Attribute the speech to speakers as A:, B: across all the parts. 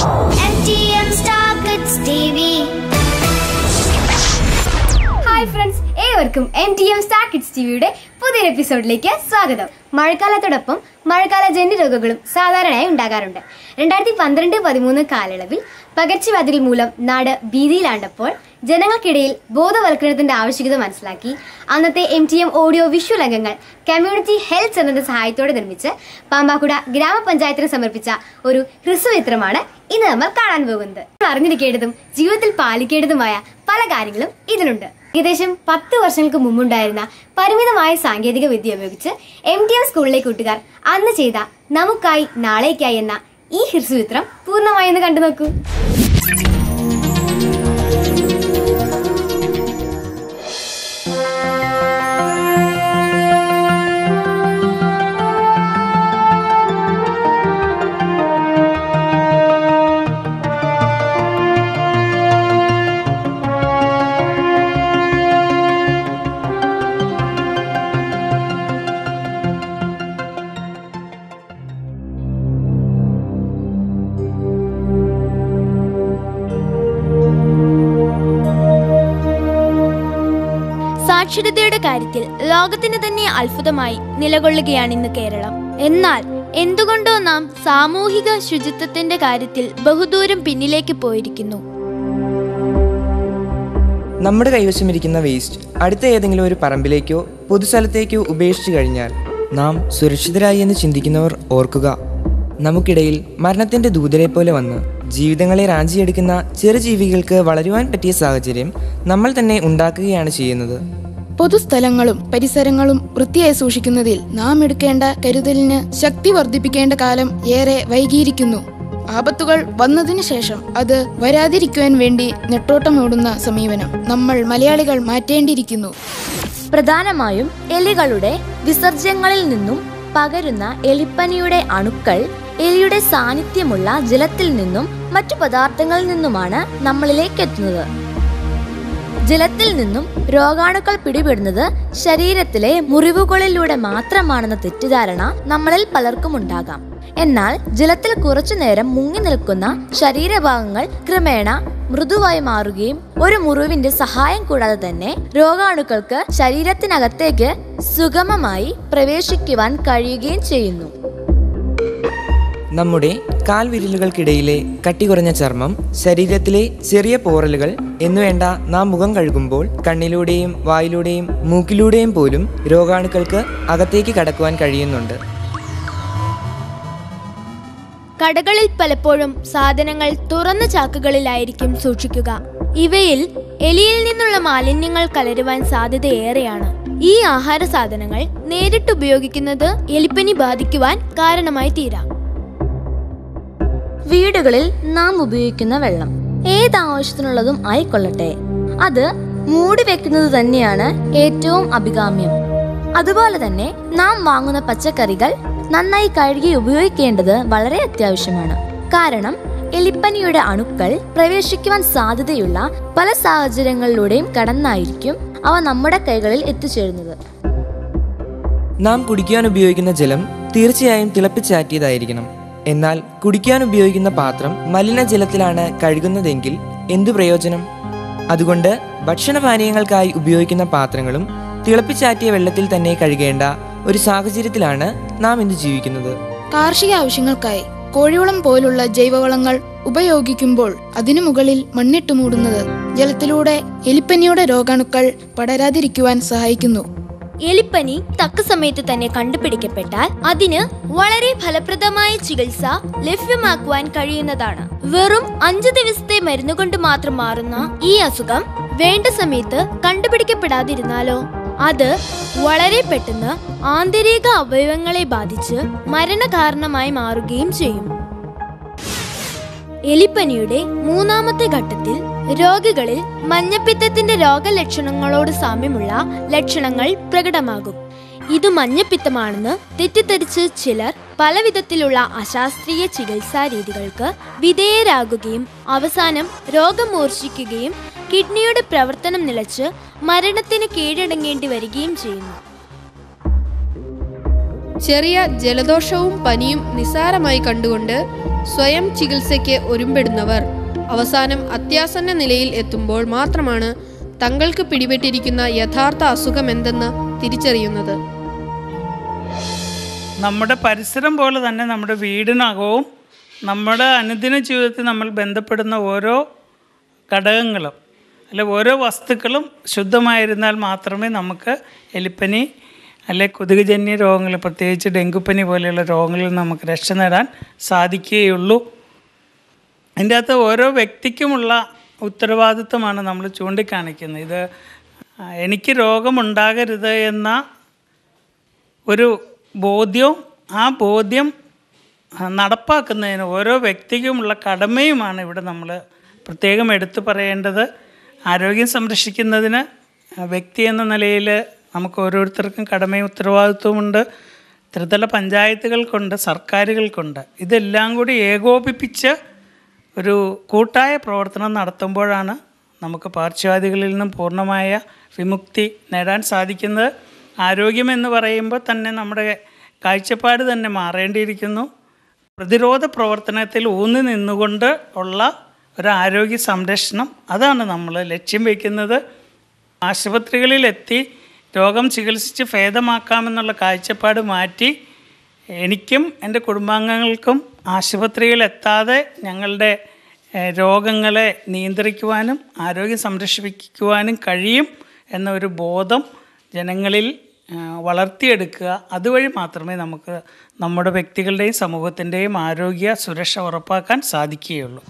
A: MTM Star Kids TV.
B: Hi friends ഏവർക്കും M T M star kids ടിവിയുടെ പുതിയൊരു എപ്പിസോഡിലേക്ക് സ്വാഗതം മഴക്കാലത്തോടൊപ്പം മഴക്കാല ജന്യ രോഗങ്ങളും സാധാരണയായി ഉണ്ടാകാറുണ്ട് രണ്ടായിരത്തി പന്ത്രണ്ട് പതിമൂന്ന് കാലയളവിൽ പകർച്ചവ്യാധികൾ മൂലം നാട് ഭീതിയിലാണ്ടപ്പോൾ ജനങ്ങൾക്കിടയിൽ ബോധവൽക്കരണത്തിന്റെ ആവശ്യകത മനസ്സിലാക്കി അന്നത്തെ M T M audio visual അംഗങ്ങൾ കമ്മ്യൂണിറ്റി ഹെൽത്ത് സെന്ററിന്റെ സഹായത്തോടെ നിർമ്മിച്ച് പാമ്പാക്കുട ഗ്രാമപഞ്ചായത്തിന് സമർപ്പിച്ച ഒരു ഹ്രസ്വചിത്രമാണ് ഇന്ന് നമ്മൾ കാണാൻ പോകുന്നത് നമ്മൾ അറിഞ്ഞിരിക്കേണ്ടതും ജീവിതത്തിൽ പാലിക്കേണ്ടതുമായ പല കാര്യങ്ങളും ഇതിലുണ്ട് ഏകദേശം പത്ത് വർഷങ്ങൾക്ക് മുമ്പുണ്ടായിരുന്ന പരിമിതമായ സാങ്കേതിക വിദ്യ ഉപയോഗിച്ച് എം ടി എം സ്കൂളിലെ കൂട്ടുകാർ അന്ന് ചെയ്ത നമുക്കായി നാളേക്കായി എന്ന ഈ ഹ്രസ്വചിത്രം പൂർണ്ണമായെന്ന് കണ്ടു നോക്കൂ
C: സാക്ഷരതയുടെ കാര്യത്തിൽ ലോകത്തിന് തന്നെ അത്ഭുതമായി നിലകൊള്ളുകയാണ് ഇന്ന് കേരളം എന്നാൽ എന്തുകൊണ്ടോ നാം സാമൂഹിക ശുചിത്വത്തിന്റെ കാര്യത്തിൽ ബഹുദൂരം പിന്നിലേക്ക് പോയിരിക്കുന്നു
D: നമ്മുടെ കൈവശമിരിക്കുന്ന വേസ്റ്റ് അടുത്ത ഏതെങ്കിലും ഒരു പറമ്പിലേക്കോ പൊതുസ്ഥലത്തേക്കോ ഉപേക്ഷിച്ചു കഴിഞ്ഞാൽ നാം സുരക്ഷിതരായി എന്ന് ചിന്തിക്കുന്നവർ ഓർക്കുക നമുക്കിടയിൽ മരണത്തിന്റെ ദൂതരെ പോലെ വന്ന് ജീവിതങ്ങളെ റാഞ്ചിയെടുക്കുന്ന ചെറുജീവികൾക്ക് വളരുവാൻ പറ്റിയ സാഹചര്യം നമ്മൾ തന്നെ ഉണ്ടാക്കുകയാണ് ചെയ്യുന്നത്
E: പൊതുസ്ഥലങ്ങളും പരിസരങ്ങളും വൃത്തിയായി സൂക്ഷിക്കുന്നതിൽ നാം എടുക്കേണ്ട കരുതലിന് ശക്തി വർദ്ധിപ്പിക്കേണ്ട കാലം ഏറെ വൈകിയിരിക്കുന്നു ആപത്തുകൾ വന്നതിനു ശേഷം അത് വരാതിരിക്കുവാൻ വേണ്ടി നെട്ടോട്ടമോടുന്ന സമീപനം നമ്മൾ മലയാളികൾ മാറ്റേണ്ടിയിരിക്കുന്നു
C: പ്രധാനമായും എലികളുടെ വിസർജ്യങ്ങളിൽ നിന്നും പകരുന്ന എലിപ്പനിയുടെ അണുക്കൾ എലിയുടെ സാന്നിധ്യമുള്ള ജലത്തിൽ നിന്നും മറ്റു പദാർത്ഥങ്ങളിൽ നിന്നുമാണ് നമ്മളിലേക്ക് എത്തുന്നത് ജലത്തിൽ നിന്നും രോഗാണുക്കൾ പിടിപെടുന്നത് ശരീരത്തിലെ മുറിവുകളിലൂടെ മാത്രമാണെന്ന തെറ്റിദ്ധാരണ നമ്മളിൽ പലർക്കും ഉണ്ടാകാം എന്നാൽ ജലത്തിൽ കുറച്ചു നേരം മുങ്ങി നിൽക്കുന്ന ശരീരഭാഗങ്ങൾ ക്രമേണ മൃദുവായി മാറുകയും ഒരു മുറിവിന്റെ സഹായം കൂടാതെ തന്നെ രോഗാണുക്കൾക്ക് ശരീരത്തിനകത്തേക്ക് സുഗമമായി പ്രവേശിക്കുവാൻ കഴിയുകയും ചെയ്യുന്നു
D: നമ്മുടെ കാൽവിരലുകൾക്കിടയിലെ കട്ടി കുറഞ്ഞ ചർമ്മം ശരീരത്തിലെ ചെറിയ പോറലുകൾ എന്നുവേണ്ട നാം മുഖം കഴുകുമ്പോൾ കണ്ണിലൂടെയും വായിലൂടെയും മൂക്കിലൂടെയും പോലും രോഗാണുക്കൾക്ക് അകത്തേക്ക് കടക്കുവാൻ കഴിയുന്നുണ്ട്
C: കടകളിൽ പലപ്പോഴും സാധനങ്ങൾ തുറന്ന ചാക്കുകളിലായിരിക്കും സൂക്ഷിക്കുക ഇവയിൽ എലിയിൽ നിന്നുള്ള മാലിന്യങ്ങൾ കലരുവാൻ സാധ്യതയേറെയാണ് ഈ ആഹാര സാധനങ്ങൾ നേരിട്ട് ഉപയോഗിക്കുന്നത് എലിപ്പനി ബാധിക്കുവാൻ കാരണമായി തീരാം വീടുകളിൽ നാം ഉപയോഗിക്കുന്ന വെള്ളം ഏത് ആവശ്യത്തിനുള്ളതും ആയിക്കൊള്ളട്ടെ അത് മൂടി വെക്കുന്നത് തന്നെയാണ് ഏറ്റവും അഭികാമ്യം അതുപോലെ തന്നെ നാം വാങ്ങുന്ന പച്ചക്കറികൾ നന്നായി കഴുകി ഉപയോഗിക്കേണ്ടത് വളരെ അത്യാവശ്യമാണ് കാരണം എലിപ്പനിയുടെ അണുക്കൾ പ്രവേശിക്കുവാൻ സാധ്യതയുള്ള പല സാഹചര്യങ്ങളിലൂടെയും കടന്നായിരിക്കും അവ നമ്മുടെ കൈകളിൽ എത്തിച്ചേരുന്നത്
D: നാം കുടിക്കാൻ ഉപയോഗിക്കുന്ന ജലം തീർച്ചയായും തിളപ്പിച്ചാറ്റിയതായിരിക്കണം എന്നാൽ കുടിക്കാൻ ഉപയോഗിക്കുന്ന പാത്രം മലിനജലത്തിലാണ് കഴുകുന്നതെങ്കിൽ എന്തു പ്രയോജനം അതുകൊണ്ട് ഭക്ഷണപാനീയങ്ങൾക്കായി ഉപയോഗിക്കുന്ന പാത്രങ്ങളും തിളപ്പിച്ചാറ്റിയ വെള്ളത്തിൽ തന്നെ കഴുകേണ്ട ഒരു സാഹചര്യത്തിലാണ് നാം ഇന്ന് ജീവിക്കുന്നത്
E: കാർഷിക ആവശ്യങ്ങൾക്കായി കോഴിവളം പോലുള്ള ജൈവവളങ്ങൾ ഉപയോഗിക്കുമ്പോൾ അതിനു മുകളിൽ മണ്ണിട്ട് മൂടുന്നത് ജലത്തിലൂടെ എലിപ്പനിയുടെ രോഗാണുക്കൾ പടരാതിരിക്കുവാൻ സഹായിക്കുന്നു
C: എലിപ്പനി തക്ക സമയത്ത് തന്നെ കണ്ടുപിടിക്കപ്പെട്ടാൽ അതിന് വളരെ ഫലപ്രദമായ ചികിത്സ ലഭ്യമാക്കുവാൻ കഴിയുന്നതാണ് വെറും അഞ്ചു ദിവസത്തെ മരുന്ന് കൊണ്ട് മാത്രം മാറുന്ന ഈ അസുഖം വേണ്ട സമയത്ത് കണ്ടുപിടിക്കപ്പെടാതിരുന്നാലോ അത് വളരെ പെട്ടെന്ന് ആന്തരിക അവയവങ്ങളെ ബാധിച്ച് മരണകാരണമായി മാറുകയും ചെയ്യും എലിപ്പനിയുടെ മൂന്നാമത്തെ ഘട്ടത്തിൽ രോഗികളിൽ മഞ്ഞപ്പിത്തത്തിന്റെ രോഗലക്ഷണങ്ങളോട് സാമ്യമുള്ള ലക്ഷണങ്ങൾ പ്രകടമാകും ഇത് മഞ്ഞപ്പിത്തമാണെന്ന് തെറ്റിദ്ധരിച്ച് ചിലർ പലവിധത്തിലുള്ള അശാസ്ത്രീയ ചികിത്സാ രീതികൾക്ക് വിധേയരാകുകയും അവസാനം രോഗം മൂർച്ഛിക്കുകയും കിഡ്നിയുടെ പ്രവർത്തനം നിലച്ച് മരണത്തിന് കീഴടങ്ങേണ്ടി വരികയും ചെയ്യുന്നു
A: ചെറിയ ജലദോഷവും പനിയും നിസ്സാരമായി കണ്ടുകൊണ്ട് സ്വയം ചികിത്സയ്ക്ക് ഒരുമ്പെടുന്നവർ അവസാനം അത്യാസന്ന നിലയിൽ എത്തുമ്പോൾ മാത്രമാണ് തങ്ങൾക്ക് പിടിപെട്ടിരിക്കുന്ന യഥാർത്ഥ അസുഖം എന്തെന്ന് തിരിച്ചറിയുന്നത്
F: നമ്മുടെ പരിസരം പോലെ തന്നെ നമ്മുടെ വീടിനകവും നമ്മുടെ അനുദിന ജീവിതത്തിൽ നമ്മൾ ബന്ധപ്പെടുന്ന ഓരോ ഘടകങ്ങളും അല്ലെ ഓരോ വസ്തുക്കളും ശുദ്ധമായിരുന്നാൽ മാത്രമേ നമുക്ക് എലിപ്പനി അല്ലെ കൊതുകുജന്യ രോഗങ്ങൾ പ്രത്യേകിച്ച് ഡെങ്കുപ്പനി പോലെയുള്ള രോഗങ്ങളിൽ നമുക്ക് രക്ഷ നേടാൻ സാധിക്കുകയുള്ളൂ അതിൻ്റെ അകത്ത് ഓരോ വ്യക്തിക്കുമുള്ള ഉത്തരവാദിത്വമാണ് നമ്മൾ ചൂണ്ടിക്കാണിക്കുന്നത് ഇത് ആ, എനിക്ക് രോഗമുണ്ടാകരുത് എന്ന ഒരു ബോധ്യവും ആ ബോധ്യം ആ, നടപ്പാക്കുന്നതിന് ഓരോ വ്യക്തിക്കുമുള്ള കടമയുമാണ് ഇവിടെ നമ്മൾ പ്രത്യേകം എടുത്തു പറയേണ്ടത് ആരോഗ്യം സംരക്ഷിക്കുന്നതിന് ആ, വ്യക്തി എന്ന നിലയിൽ നമുക്ക് ഓരോരുത്തർക്കും കടമയും ഉത്തരവാദിത്വമുണ്ട് ത്രിതല പഞ്ചായത്തുകൾക്കുണ്ട് സർക്കാരുകൾക്കുണ്ട് ഇതെല്ലാം കൂടി ഏകോപിപ്പിച്ച് ഒരു കൂട്ടായ പ്രവർത്തനം നടത്തുമ്പോഴാണ് നമുക്ക് പാർശ്വവാദികളിൽ നിന്നും പൂർണ്ണമായ വിമുക്തി നേടാൻ സാധിക്കുന്നത് ആരോഗ്യമെന്ന് പറയുമ്പോൾ തന്നെ നമ്മുടെ കാഴ്ചപ്പാട് തന്നെ മാറേണ്ടിയിരിക്കുന്നു പ്രതിരോധ പ്രവർത്തനത്തിൽ ഊന്നി നിന്നുകൊണ്ട് ഉള്ള ഒരു ആരോഗ്യ സംരക്ഷണം അതാണ് നമ്മൾ ലക്ഷ്യം വയ്ക്കുന്നത് ആശുപത്രികളിലെത്തി രോഗം ചികിത്സിച്ച് ഭേദമാക്കാമെന്നുള്ള കാഴ്ചപ്പാട് മാറ്റി എനിക്കും എൻ്റെ കുടുംബാംഗങ്ങൾക്കും ആശുപത്രിയിലെത്താതെ ഞങ്ങളുടെ ഏഹ്, രോഗങ്ങളെ നിയന്ത്രിക്കുവാനും ആരോഗ്യം സംരക്ഷിക്കുവാനും കഴിയും എന്ന ഒരു ബോധം ജനങ്ങളിൽ ഏഹ്, വളർത്തിയെടുക്കുക അതുവഴി മാത്രമേ നമുക്ക് നമ്മുടെ വ്യക്തികളുടെയും സമൂഹത്തിൻ്റെയും ആരോഗ്യ സുരക്ഷ ഉറപ്പാക്കാൻ സാധിക്കുകയുള്ളൂ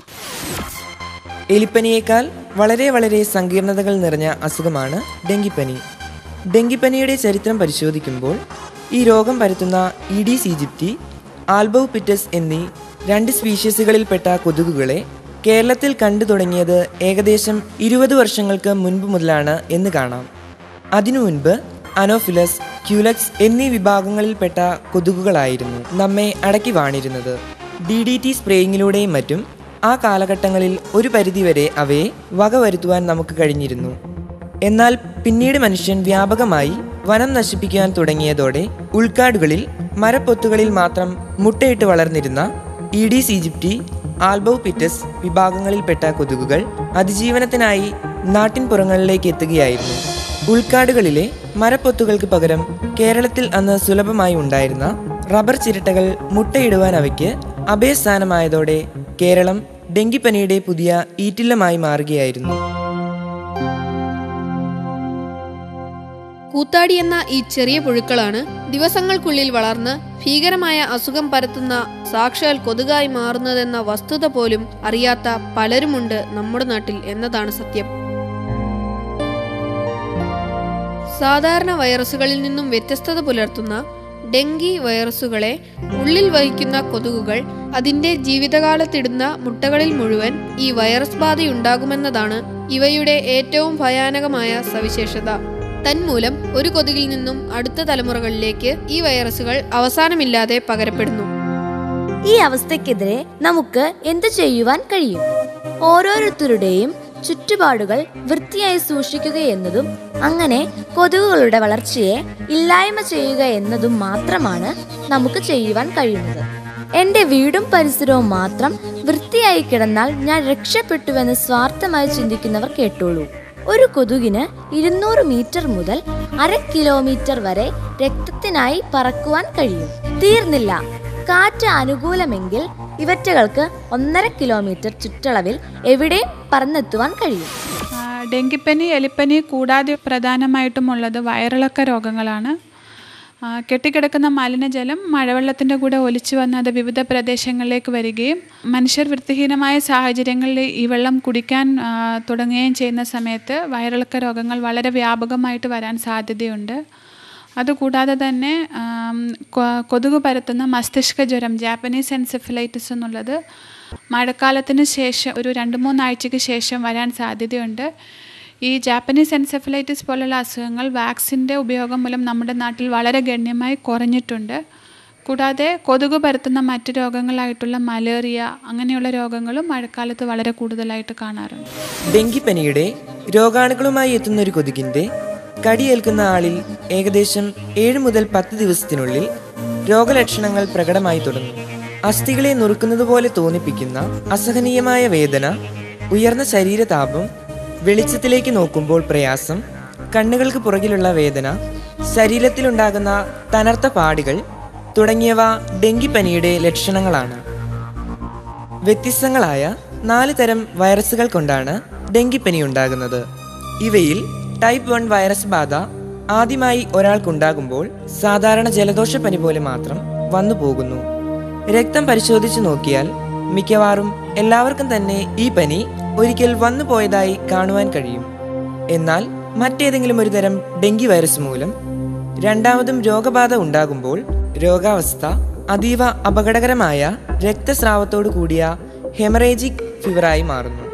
D: എലിപ്പനിയേക്കാൾ വളരെ വളരെ സങ്കീർണതകൾ നിറഞ്ഞ അസുഖമാണ് ഡെങ്കിപ്പനി ഡെങ്കിപ്പനിയുടെ ചരിത്രം പരിശോധിക്കുമ്പോൾ ഈ രോഗം പരത്തുന്ന ഈഡീസ് ഈജിപ്റ്റി ആൽബോപിറ്റസ് എന്നീ രണ്ട് സ്പീഷീസുകളിൽപ്പെട്ട കൊതുകുകളെ കേരളത്തിൽ കണ്ടു തുടങ്ങിയത് ഏകദേശം ഇരുപത് വർഷങ്ങൾക്ക് മുൻപ് മുതലാണ് എന്ന് കാണാം അതിനു മുൻപ് അനോഫിലസ് ക്യൂലക്സ് എന്നീ വിഭാഗങ്ങളിൽപ്പെട്ട കൊതുകുകളായിരുന്നു നമ്മെ അടക്കി വാണിരുന്നത് ഡി ഡി ടി സ്പ്രേയിങ്ങിലൂടെയും മറ്റും ആ കാലഘട്ടങ്ങളിൽ ഒരു പരിധിവരെ അവയെ വകവരുത്തുവാൻ നമുക്ക് കഴിഞ്ഞിരുന്നു എന്നാൽ പിന്നീട് മനുഷ്യൻ വ്യാപകമായി വനം നശിപ്പിക്കാൻ തുടങ്ങിയതോടെ ഉൾക്കാടുകളിൽ മരപ്പൊത്തുകളിൽ മാത്രം മുട്ടയിട്ട് വളർന്നിരുന്ന ഈഡീസ് ഈജിപ്റ്റി ആൽബോപിറ്റസ് വിഭാഗങ്ങളിൽപ്പെട്ട കൊതുകുകൾ അതിജീവനത്തിനായി നാട്ടിൻപുറങ്ങളിലേക്ക് എത്തുകയായിരുന്നു ഉൾക്കാടുകളിലെ മരപ്പൊത്തുകൾക്ക് പകരം കേരളത്തിൽ അന്ന് സുലഭമായി ഉണ്ടായിരുന്ന റബ്ബർ ചിരട്ടകൾ മുട്ടയിടുവാൻ അവയ്ക്ക് അഭയസ്ഥാനമായതോടെ കേരളം ഡെങ്കിപ്പനിയുടെ പുതിയ ഈറ്റില്ലമായി മാറുകയായിരുന്നു
A: കൂത്താടി എന്ന ഈ ചെറിയ പുഴുക്കളാണ് ദിവസങ്ങൾക്കുള്ളിൽ വളർന്ന് ഭീകരമായ അസുഖം പരത്തുന്ന സാക്ഷാൽ കൊതുകായി മാറുന്നതെന്ന വസ്തുത പോലും അറിയാത്ത പലരുമുണ്ട് നമ്മുടെ നാട്ടിൽ എന്നതാണ് സത്യം സാധാരണ വൈറസുകളിൽ നിന്നും വ്യത്യസ്തത പുലർത്തുന്ന ഡെങ്കി വൈറസുകളെ ഉള്ളിൽ വഹിക്കുന്ന കൊതുകുകൾ അതിന്റെ ജീവിതകാലത്തിടുന്ന മുട്ടകളിൽ മുഴുവൻ ഈ വൈറസ് ബാധയുണ്ടാകുമെന്നതാണ് ഇവയുടെ ഏറ്റവും ഭയാനകമായ സവിശേഷത തന്മൂലം ഒരു കൊതുകിൽ നിന്നും അടുത്ത തലമുറകളിലേക്ക് ഈ വൈറസുകൾ അവസാനമില്ലാതെ പകരപ്പെടുന്നു
C: ഈ അവസ്ഥയ്ക്കെതിരെ നമുക്ക് എന്തു ചെയ്യുവാൻ കഴിയും ഓരോരുത്തരുടെയും ചുറ്റുപാടുകൾ വൃത്തിയായി സൂക്ഷിക്കുക എന്നതും അങ്ങനെ കൊതുകുകളുടെ വളർച്ചയെ ഇല്ലായ്മ ചെയ്യുക എന്നതും മാത്രമാണ് നമുക്ക് ചെയ്യുവാൻ കഴിയുന്നത് എന്റെ വീടും പരിസരവും മാത്രം വൃത്തിയായി കിടന്നാൽ ഞാൻ രക്ഷപ്പെട്ടുവെന്ന് സ്വാർത്ഥമായി ചിന്തിക്കുന്നവർ കേട്ടോളൂ ഒരു കൊതുകിന് ഇരുന്നൂറ് മീറ്റർ മുതൽ അര കിലോമീറ്റർ വരെ രക്തത്തിനായി പറക്കുവാൻ കഴിയും തീർന്നില്ല കാറ്റ് അനുകൂലമെങ്കിൽ ഇവറ്റകൾക്ക് ഒന്നര കിലോമീറ്റർ ചുറ്റളവിൽ എവിടെയും പറന്നെത്തുവാൻ കഴിയും
G: ആ, ഡെങ്കിപ്പനി എലിപ്പനി കൂടാതെ പ്രധാനമായിട്ടുമുള്ളത് വയറിളക്ക രോഗങ്ങളാണ് ആ, കെട്ടിക്കിടക്കുന്ന മലിനജലം മഴവെള്ളത്തിൻ്റെ കൂടെ ഒലിച്ചു വന്ന് അത് വിവിധ പ്രദേശങ്ങളിലേക്ക് വരികയും മനുഷ്യർ വൃത്തിഹീനമായ സാഹചര്യങ്ങളിൽ ഈ വെള്ളം കുടിക്കാൻ ആ, തുടങ്ങുകയും ചെയ്യുന്ന സമയത്ത് വയറിളക്ക രോഗങ്ങൾ വളരെ വ്യാപകമായിട്ട് വരാൻ സാധ്യതയുണ്ട് അതുകൂടാതെ തന്നെ ആം, കൊ- കൊതുക് പരത്തുന്ന മസ്തിഷ്ക ജ്വരം ജാപ്പനീസ് എൻസെഫലൈറ്റിസ് എന്നുള്ളത് മഴക്കാലത്തിന് ശേഷം ഒരു രണ്ട് മൂന്നാഴ്ചയ്ക്ക് ശേഷം വരാൻ സാധ്യതയുണ്ട് ഈ ജാപ്പനീസ് എൻസെഫലൈറ്റിസ് പോലുള്ള അസുഖങ്ങൾ വാക്സിൻ്റെ ഉപയോഗം മൂലം നമ്മുടെ നാട്ടിൽ വളരെ ഗണ്യമായി കുറഞ്ഞിട്ടുണ്ട് കൂടാതെ കൊതുക് പരത്തുന്ന മറ്റ് രോഗങ്ങളായിട്ടുള്ള മലേറിയ അങ്ങനെയുള്ള രോഗങ്ങളും മഴക്കാലത്ത് വളരെ കൂടുതലായിട്ട് കാണാറുണ്ട്
D: ഡെങ്കിപ്പനിയുടെ രോഗാണുക്കളുമായി എത്തുന്ന ഒരു കൊതുകിന്റെ കടിയേൽക്കുന്ന ആളിൽ ഏകദേശം ഏഴ് മുതൽ പത്ത് ദിവസത്തിനുള്ളിൽ രോഗലക്ഷണങ്ങൾ പ്രകടമായി തുടങ്ങും അസ്ഥികളെ നുറുക്കുന്നത് പോലെ തോന്നിപ്പിക്കുന്ന അസഹനീയമായ വേദന ഉയർന്ന ശരീരതാപം വെളിച്ചത്തിലേക്ക് നോക്കുമ്പോൾ പ്രയാസം കണ്ണുകൾക്ക് പുറകിലുള്ള വേദന ശരീരത്തിലുണ്ടാകുന്ന തണർത്ത പാടുകൾ തുടങ്ങിയവ ഡെങ്കിപ്പനിയുടെ ലക്ഷണങ്ങളാണ് വ്യത്യസ്തങ്ങളായ നാല് തരം വൈറസുകൾ കൊണ്ടാണ് ഡെങ്കിപ്പനി ഉണ്ടാകുന്നത് ഇവയിൽ ടൈപ്പ് വൺ വൈറസ് ബാധ ആദ്യമായി ഒരാൾക്കുണ്ടാകുമ്പോൾ സാധാരണ ജലദോഷപ്പനി പോലെ മാത്രം വന്നു പോകുന്നു രക്തം പരിശോധിച്ചു നോക്കിയാൽ മിക്കവാറും എല്ലാവർക്കും തന്നെ ഈ പനി ഒരിക്കൽ വന്നു പോയതായി കാണുവാൻ കഴിയും എന്നാൽ മറ്റേതെങ്കിലും ഒരു തരം ഡെങ്കി വൈറസ് മൂലം രണ്ടാമതും രോഗബാധ ഉണ്ടാകുമ്പോൾ രോഗാവസ്ഥ അതീവ അപകടകരമായ രക്തസ്രാവത്തോടു കൂടിയ ഹെമറേജിക് ഫീവറായി മാറുന്നു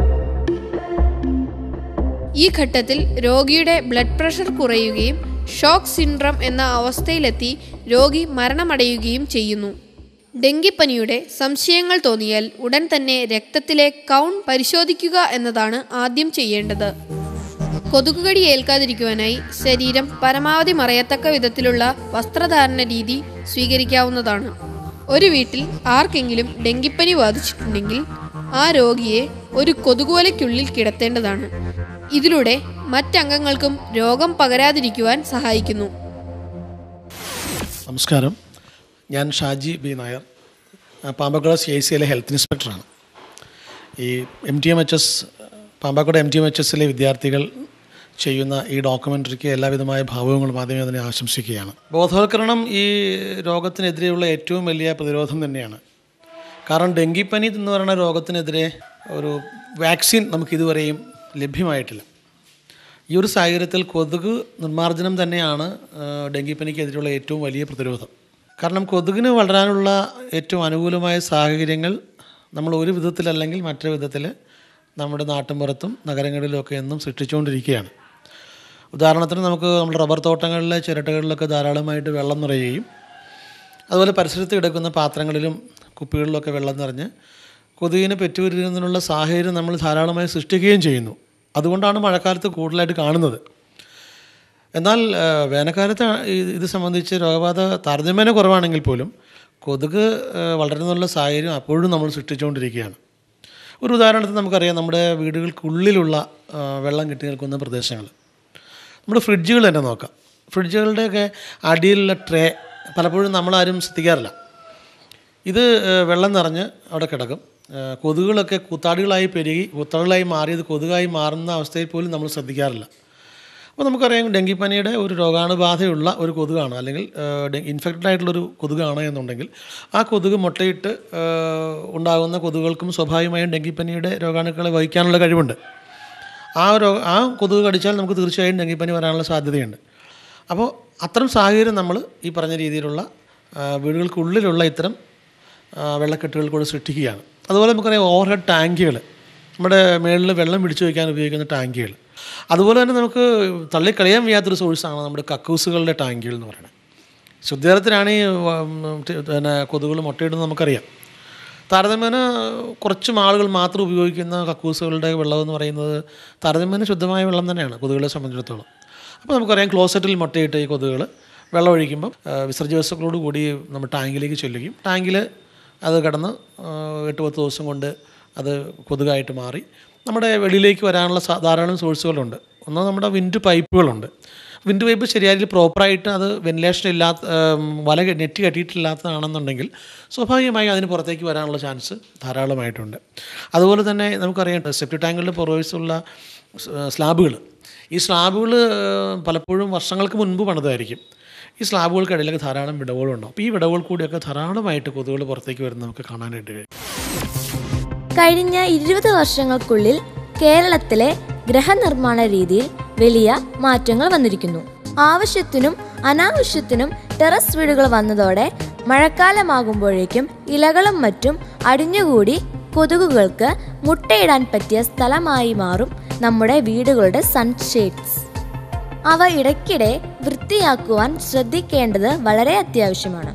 A: ഈ ഘട്ടത്തിൽ രോഗിയുടെ ബ്ലഡ് പ്രഷർ കുറയുകയും ഷോക്ക് സിൻഡ്രം എന്ന അവസ്ഥയിലെത്തി രോഗി മരണമടയുകയും ചെയ്യുന്നു ഡെങ്കിപ്പനിയുടെ സംശയങ്ങൾ തോന്നിയാൽ ഉടൻ തന്നെ രക്തത്തിലെ കൗണ്ട് പരിശോധിക്കുക എന്നതാണ് ആദ്യം ചെയ്യേണ്ടത് കൊതുകുകടി ഏൽക്കാതിരിക്കുവാനായി ശരീരം പരമാവധി മറയത്തക്ക വിധത്തിലുള്ള വസ്ത്രധാരണ രീതി സ്വീകരിക്കാവുന്നതാണ് ഒരു വീട്ടിൽ ആർക്കെങ്കിലും ഡെങ്കിപ്പനി ബാധിച്ചിട്ടുണ്ടെങ്കിൽ ആ രോഗിയെ ഒരു കൊതുകുവലയ്ക്കുള്ളിൽ കിടത്തേണ്ടതാണ് ഇതിലൂടെ മറ്റംഗങ്ങൾക്കും രോഗം പകരാതിരിക്കുവാൻ സഹായിക്കുന്നു
H: നമസ്കാരം ഞാൻ ഷാജി ബി നായർ ആ, പാമ്പക്കുള സി ഐ സിയിലെ ഹെൽത്ത് ഇൻസ്പെക്ടറാണ് ഈ M T M H S Pampakuda M T M H എസിലെ വിദ്യാർത്ഥികൾ ചെയ്യുന്ന ഈ ഡോക്യുമെൻ്ററിക്ക് എല്ലാവിധമായ ഭാവങ്ങളും ആദ്യമേ തന്നെ ആശംസിക്കുകയാണ് ബോധവൽക്കരണം ഈ രോഗത്തിനെതിരെയുള്ള ഏറ്റവും വലിയ പ്രതിരോധം തന്നെയാണ് കാരണം ഡെങ്കിപ്പനി എന്ന് പറയുന്ന രോഗത്തിനെതിരെ ഒരു വാക്സിൻ നമുക്ക് ഇതുവരെയും ലഭ്യമായിട്ടില്ല ഈ ഒരു സാഹചര്യത്തിൽ കൊതുക് നിർമ്മാർജ്ജനം തന്നെയാണ് ആ, ഡെങ്കിപ്പനിക്കെതിരെയുള്ള ഏറ്റവും വലിയ പ്രതിരോധം കാരണം കൊതുകിന് വളരാനുള്ള ഏറ്റവും അനുകൂലമായ സാഹചര്യങ്ങൾ നമ്മൾ ഒരു വിധത്തിലല്ലെങ്കിൽ മറ്റൊരു വിധത്തിൽ നമ്മുടെ നാട്ടിൻപുറത്തും നഗരങ്ങളിലുമൊക്കെ എന്നും സൃഷ്ടിച്ചുകൊണ്ടിരിക്കുകയാണ് ഉദാഹരണത്തിന് നമുക്ക് നമ്മുടെ റബ്ബർ തോട്ടങ്ങളിലെ ചിരട്ടകളിലൊക്കെ ധാരാളമായിട്ട് വെള്ളം നിറയുകയും അതുപോലെ പരിസരത്ത് കിടക്കുന്ന പാത്രങ്ങളിലും കുപ്പികളിലൊക്കെ വെള്ളം നിറഞ്ഞ് കൊതുകിനെ പെറ്റുവരുന്നതിനുള്ള സാഹചര്യം നമ്മൾ ധാരാളമായി സൃഷ്ടിക്കുകയും ചെയ്യുന്നു അതുകൊണ്ടാണ് മഴക്കാലത്ത് കൂടുതലായിട്ട് കാണുന്നത് എന്നാൽ ആ, വേനൽക്കാലത്ത് ഈ- ഇത് സംബന്ധിച്ച് രോഗബാധ താരതമ്യേന കുറവാണെങ്കിൽ പോലും കൊതുക് ആ, വളരുന്നുള്ള സാഹചര്യം അപ്പോഴും നമ്മൾ സൃഷ്ടിച്ചുകൊണ്ടിരിക്കുകയാണ് ഒരു ഉദാഹരണത്തിന് നമുക്കറിയാം നമ്മുടെ വീടുകൾക്കുള്ളിലുള്ള ആ, വെള്ളം കെട്ടി നിൽക്കുന്ന പ്രദേശങ്ങൾ നമ്മുടെ ഫ്രിഡ്ജുകൾ തന്നെ നോക്കാം ഫ്രിഡ്ജുകളുടെയൊക്കെ അടിയിലുള്ള ട്രേ പലപ്പോഴും നമ്മളാരും ശ്രദ്ധിക്കാറില്ല ഇത് ഏഹ്, വെള്ളം നിറഞ്ഞ് അവിടെ കിടക്കും ഏഹ്, കൊതുകുകളൊക്കെ കൂത്താടികളായി പെരുകി കൂത്താടികളായി മാറിയത് കൊതുകായി മാറുന്ന അവസ്ഥയിൽ പോലും നമ്മൾ ശ്രദ്ധിക്കാറില്ല അപ്പോൾ നമുക്കറിയാം ഡെങ്കിപ്പനിയുടെ ഒരു രോഗാണുബാധയുള്ള ഒരു കൊതുകാണ് അല്ലെങ്കിൽ ഇൻഫെക്റ്റഡ് ആയിട്ടുള്ളൊരു കൊതുകാണ് എന്നുണ്ടെങ്കിൽ ആ കൊതുക് മുട്ടയിട്ട് ഏഹ്, ഉണ്ടാകുന്ന കൊതുകുകൾക്കും സ്വാഭാവികമായും ഡെങ്കിപ്പനിയുടെ രോഗാണുക്കളെ വഹിക്കാനുള്ള കഴിവുണ്ട് ആ രോ ആ കൊതുക് കടിച്ചാൽ നമുക്ക് തീർച്ചയായും ഡെങ്കിപ്പനി വരാനുള്ള സാധ്യതയുണ്ട് അപ്പോൾ അത്തരം സാഹചര്യം നമ്മൾ ഈ പറഞ്ഞ രീതിയിലുള്ള ആ, വീടുകൾക്കുള്ളിലുള്ള ഇത്തരം ആ, വെള്ളക്കെട്ടുകൾ കൂടെ സൃഷ്ടിക്കുകയാണ് അതുപോലെ നമുക്കറിയാം ഓവർ ഹെഡ് ടാങ്കുകൾ നമ്മുടെ മേളിൽ വെള്ളം പിടിച്ചു വയ്ക്കാൻ ഉപയോഗിക്കുന്ന ടാങ്കുകൾ അതുപോലെ തന്നെ നമുക്ക് തള്ളിക്കളയാൻ വയ്യാത്തൊരു സോഴ്സാണ് നമ്മുടെ കക്കൂസുകളുടെ ടാങ്കുകൾ എന്ന് പറയുന്നത് ശുദ്ധജലത്തിലാണ് ഈ ഉം, പിന്നെ കൊതുകുകൾ മുട്ടയിടുന്നത് നമുക്കറിയാം താരതമ്യേന കുറച്ച് ആളുകൾ മാത്രം ഉപയോഗിക്കുന്ന കക്കൂസുകളുടെ വെള്ളം എന്ന് പറയുന്നത് താരതമ്യേന ശുദ്ധമായ വെള്ളം തന്നെയാണ് കൊതുകുകളെ സംബന്ധിച്ചിടത്തോളം അപ്പോൾ നമുക്കറിയാം ക്ലോസറ്റിൽ മുട്ടയിട്ട് ഈ കൊതുകുകൾ വെള്ളം ഒഴിക്കുമ്പം ആ, വിസർജ്യ വസ്തുക്കളോട് കൂടി നമ്മൾ ടാങ്കിലേക്ക് ചെല്ലുകയും ടാങ്കിൽ അത് കിടന്ന് ആ, എട്ട് പത്ത് ദിവസം കൊണ്ട് അത് കൊതുകായിട്ട് മാറി നമ്മുടെ വെളിയിലേക്ക് വരാനുള്ള സാ- ധാരാളം സോഴ്സുകളുണ്ട് ഒന്ന് നമ്മുടെ വിൻഡ് പൈപ്പുകളുണ്ട് വിൻഡ് പൈപ്പ് ശരിയായി പ്രോപ്പറായിട്ട് അത് വെന്റിലേഷൻ ഇല്ലാത്ത ഉം, വല കെ- നെറ്റ് കെട്ടിയിട്ടില്ലാത്തതാണെന്നുണ്ടെങ്കിൽ സ്വാഭാവികമായി അതിന് പുറത്തേക്ക് വരാനുള്ള ചാൻസ് ധാരാളമായിട്ടുണ്ട് അതുപോലെ തന്നെ നമുക്കറിയാം സെപ്റ്റി ടാങ്കുകളുടെ പുറവശമുള്ള സ്ലാബുകൾ ഈ സ്ലാബുകൾ പലപ്പോഴും വർഷങ്ങൾക്ക് മുൻപ് പണിതായിരിക്കും ഈ സ്ലാബുകൾക്കിടയിലൊക്കെ ധാരാളം വിടവുകളുണ്ടാവും അപ്പോൾ ഈ വിടവുകൾ കൂടിയൊക്കെ ധാരാളമായിട്ട് കൊതുകുകൾ പുറത്തേക്ക് വരുന്നത് നമുക്ക് കാണാനായിട്ട് കഴിയും
C: കഴിഞ്ഞ ഇരുപത് വർഷങ്ങൾക്കുള്ളിൽ കേരളത്തിലെ ഗ്രഹനിർമ്മാണ രീതിയിൽ വലിയ മാറ്റങ്ങൾ വന്നിരിക്കുന്നു ആവശ്യത്തിനും അനാവശ്യത്തിനും ടെറസ് വീടുകൾ വന്നതോടെ മഴക്കാലമാകുമ്പോഴേക്കും ഇലകളും മറ്റും അടിഞ്ഞുകൂടി കൊതുകുകൾക്ക് മുട്ടയിടാൻ പറ്റിയ സ്ഥലമായി മാറും നമ്മുടെ വീടുകളുടെ സൺഷെയ്ഡ്സ് അവ ഇടയ്ക്കിടെ വൃത്തിയാക്കുവാൻ ശ്രദ്ധിക്കേണ്ടത് വളരെ അത്യാവശ്യമാണ്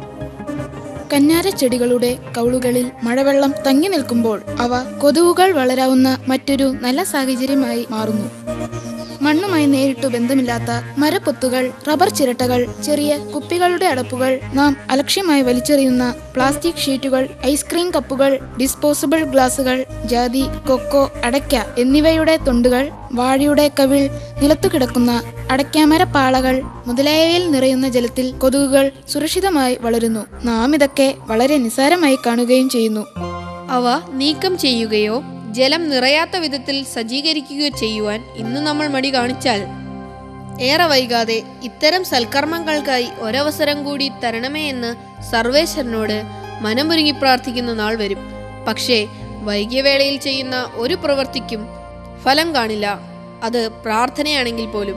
E: കന്നാര ചെടികളുടെ കൗളുകളിൽ മഴവെള്ളം തങ്ങി നിൽക്കുമ്പോൾ അവ കൊതുകുകൾ വളരാവുന്ന മറ്റൊരു നല്ല സാഹചര്യമായി മാറുന്നു മണ്ണുമായി നേരിട്ടു ബന്ധമില്ലാത്ത മരപ്പൊത്തുകൾ റബ്ബർ ചിരട്ടകൾ ചെറിയ കുപ്പികളുടെ അടപ്പുകൾ നാം അലക്ഷ്യമായി വലിച്ചെറിയുന്ന പ്ലാസ്റ്റിക് ഷീറ്റുകൾ ഐസ്ക്രീം കപ്പുകൾ ഡിസ്പോസിബിൾ ഗ്ലാസുകൾ ജാതി കൊക്കോ അടയ്ക്ക എന്നിവയുടെ തൊണ്ടുകൾ വാഴയുടെ കവിൾ നിലത്തു കിടക്കുന്ന അടയ്ക്കാമര പാളകൾ മുതലായവയിൽ നിറയുന്ന ജലത്തിൽ കൊതുകുകൾ സുരക്ഷിതമായി വളരുന്നു നാം ഇതൊക്കെ വളരെ നിസ്സാരമായി കാണുകയും ചെയ്യുന്നു
A: അവ നീക്കം ചെയ്യുകയോ ജലം നിറയാത്ത വിധത്തിൽ സജ്ജീകരിക്കുകയോ ചെയ്യുവാൻ ഇന്ന് നമ്മൾ മടി കാണിച്ചാൽ ഏറെ വൈകാതെ ഇത്തരം സൽക്കർമ്മങ്ങൾക്കായി ഒരവസരം കൂടി തരണമേ എന്ന് സർവേശ്വരനോട് മനമൊരുങ്ങി പ്രാർത്ഥിക്കുന്ന നാൾ വരും പക്ഷേ വൈകിയ വേളയിൽ ചെയ്യുന്ന ഒരു പ്രവൃത്തിക്കും ഫലം കാണില്ല അത് പ്രാർത്ഥനയാണെങ്കിൽ പോലും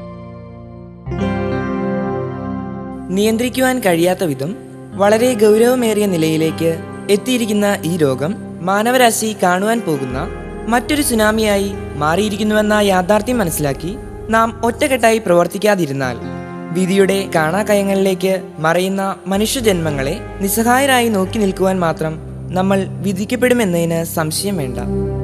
D: നിയന്ത്രിക്കുവാൻ കഴിയാത്ത വിധം വളരെ ഗൗരവമേറിയ നിലയിലേക്ക് എത്തിയിരിക്കുന്ന ഈ രോഗം മാനവരാശി കാണുവാൻ പോകുന്ന മറ്റൊരു സുനാമിയായി മാറിയിരിക്കുന്നുവെന്ന യാഥാർത്ഥ്യം മനസ്സിലാക്കി നാം ഒറ്റക്കെട്ടായി പ്രവർത്തിക്കാതിരുന്നാൽ വിധിയുടെ കാണാകയങ്ങളിലേക്ക് മറയുന്ന മനുഷ്യജന്മങ്ങളെ നിസ്സഹായരായി നോക്കി നിൽക്കുവാൻ മാത്രം നമ്മൾ വിധിക്കപ്പെടുമെന്നതിന് സംശയം വേണ്ട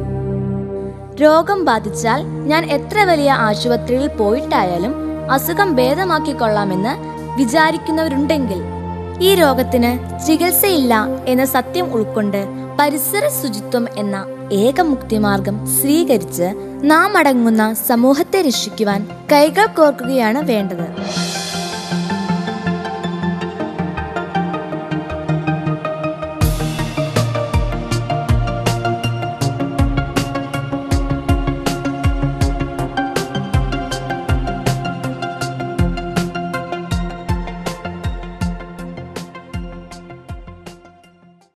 C: രോഗം ബാധിച്ചാൽ ഞാൻ എത്ര വലിയ ആശുപത്രിയിൽ പോയിട്ടായാലും അസുഖം ഭേദമാക്കിക്കൊള്ളാമെന്ന് വിചാരിക്കുന്നവരുണ്ടെങ്കിൽ ഈ രോഗത്തിന് ചികിത്സയില്ല എന്ന സത്യം ഉൾക്കൊണ്ട് പരിസര ശുചിത്വം എന്ന ഏക മുക്തിമാർഗം സ്വീകരിച്ച് നാം അടങ്ങുന്ന സമൂഹത്തെ രക്ഷിക്കുവാൻ കൈകൾ കോർക്കുകയാണ് വേണ്ടത്